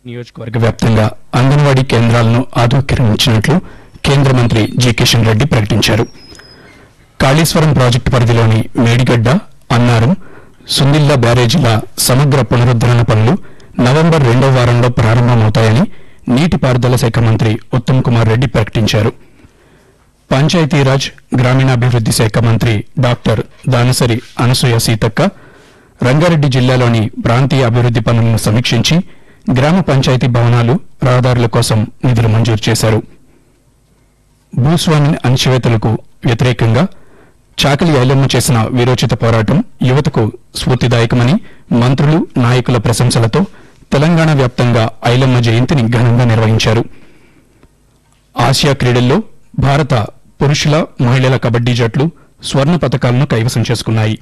నియోజకవర్గ వ్యాప్తంగా అంగన్వాడీ కేంద్రాలను ఆధునీకరించినట్లు కేంద్ర మంత్రి జి కిషన్ రెడ్డి ప్రకటించారు కాళేశ్వరం ప్రాజెక్టు పరిధిలోని మేడిగడ్డ అన్నారం సుందిల్లా బ్యారేజీల సమగ్ర పునరుద్దరణ పనులు నవంబర్ రెండో వారంలో ప్రారంభమవుతాయని నీటిపారుదల శాఖ మంత్రి ఉత్తమ్ కుమార్ రెడ్డి ప్రకటించారు పంచాయతీరాజ్ గ్రామీణాభివృద్ది శాఖ మంత్రి డాక్టర్ దానసరి అనసూయ సీతక్క రంగారెడ్డి జిల్లాలోని ప్రాంతీయ అభివృద్ది పనులను సమీక్షించి గ్రామ పంచాయతీ భవనాలు రహదారుల కోసం నిధులు మంజూరు చేశారు భూస్వామి అణచివేతలకు వ్యతిరేకంగా చాకలి ఐలమ్మ చేసిన వీరోచిత పోరాటం యువతకు స్ఫూర్తిదాయకమని మంత్రులు నాయకుల ప్రశంసలతో తెలంగాణ వ్యాప్తంగా ఐలమ్మ జయంతిని ఘనంగా నిర్వహించారు ఆసియా క్రీడల్లో భారత పురుషుల మహిళల కబడ్డీ జట్లు స్వర్ణ పతకాలను కైవసం చేసుకున్నాయి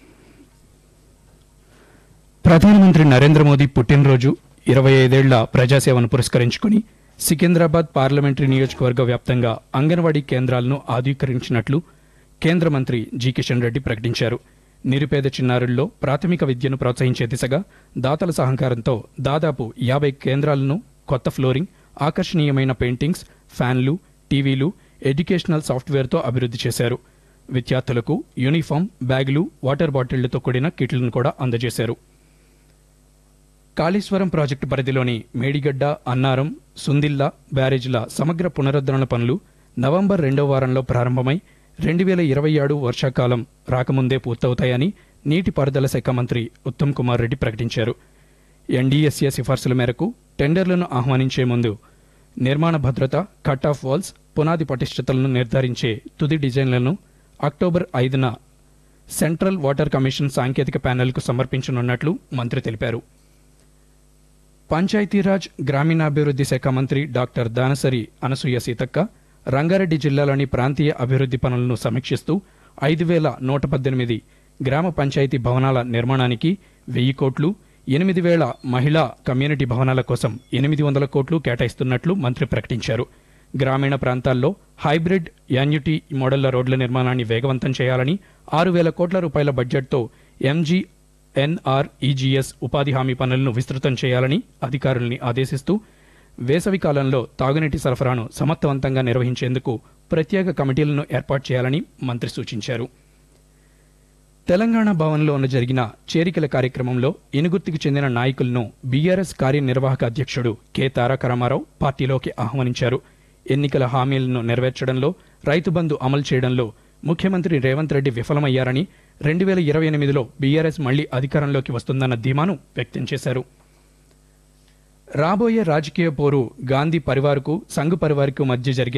ప్రధానమంత్రి నరేంద్ర మోదీ పుట్టినరోజు ఇరవై ఐదేళ్ల ప్రజాసేవను పురస్కరించుకుని సికింద్రాబాద్ పార్లమెంటరీ నియోజకవర్గ వ్యాప్తంగా అంగన్వాడీ కేంద్రాలను ఆధునీకరించినట్లు కేంద్ర మంత్రి జి కిషన్ రెడ్డి ప్రకటించారు నిరుపేద చిన్నారుల్లో ప్రాథమిక విద్యను ప్రోత్సహించే దిశగా దాతల సహకారంతో దాదాపు యాభై కేంద్రాలను కొత్త ఫ్లోరింగ్ ఆకర్షణీయమైన పెయింటింగ్స్ ఫ్యాన్లు టీవీలు ఎడ్యుకేషనల్ సాఫ్ట్వేర్తో అభివృద్ధి చేశారు విద్యార్థులకు యూనిఫామ్ బ్యాగులు వాటర్ బాటిళ్లతో కూడిన కిట్లను కూడా అందజేశారు కాళేశ్వరం ప్రాజెక్టు పరిధిలోని మేడిగడ్డ అన్నారం సుందిల్లా బ్యారేజీల సమగ్ర పునరుద్ధరణ పనులు నవంబర్ రెండో వారంలో ప్రారంభమై రెండు వేల ఇరవై ఏడు వర్షాకాలం రాకముందే పూర్తవుతాయని నీటిపారుదల శాఖ మంత్రి ఉత్తమ్ కుమార్ రెడ్డి ప్రకటించారు ఎన్డీఎస్ఏ సిఫార్సుల మేరకు టెండర్లను ఆహ్వానించే ముందు నిర్మాణ భద్రత కట్ ఆఫ్ వాల్స్ పునాది పటిష్టతలను నిర్ధారించే తుది డిజైన్లను అక్టోబర్ ఐదున సెంట్రల్ వాటర్ కమిషన్ సాంకేతిక ప్యానెల్కు సమర్పించనున్నట్లు మంత్రి తెలిపారు పంచాయతీరాజ్ గ్రామీణాభివృద్ది శాఖ మంత్రి డాక్టర్ దానసరి అనసూయ సీతక్క రంగారెడ్డి జిల్లాలోని ప్రాంతీయ అభివృద్ది పనులను సమీక్షిస్తూ ఐదు వేల నూట పద్దెనిమిది గ్రామ పంచాయతీ భవనాల నిర్మాణానికి వెయ్యి కోట్లు ఎనిమిది వేల మహిళా కమ్యూనిటీ భవనాల కోసం ఎనిమిది వందల కోట్లు కేటాయిస్తున్నట్లు మంత్రి ప్రకటించారు గ్రామీణ ప్రాంతాల్లో హైబ్రిడ్ యాన్యుటీ మోడళ్ల రోడ్ల నిర్మాణాన్ని వేగవంతం చేయాలని ఆరు వేల కోట్ల రూపాయల బడ్జెట్తో ఎంజీ ఎన్ఆర్ఈజీఎస్ ఉపాధి హామీ పనులను విస్తృతం చేయాలని అధికారుల్ని ఆదేశిస్తూ వేసవి కాలంలో తాగునీటి సరఫరాను సమర్థవంతంగా నిర్వహించేందుకు ప్రత్యేక కమిటీలను ఏర్పాటు చేయాలని మంత్రి సూచించారు తెలంగాణ భవన్లో జరిగిన చేరికల కార్యక్రమంలో ఇనుగుర్తికి చెందిన నాయకులను బీఆర్ఎస్ కార్యనిర్వాహక అధ్యక్షుడు కె తారక రామారావు పార్టీలోకి ఆహ్వానించారు ఎన్నికల హామీలను నెరవేర్చడంలో రైతు బంధు అమలు చేయడంలో ముఖ్యమంత్రి రేవంత్ రెడ్డి విఫలమయ్యారని రెండు వేల ఇరవై ఎనిమిదిలో బీఆర్ఎస్ మళ్లీ అధికారంలోకి వస్తుందన్న ధీమాను వ్యక్తం చేశారు రాబోయే రాజకీయ పోరు గాంధీ పరివార్కు సంఘ్ పరివార్కు మధ్య జరిగే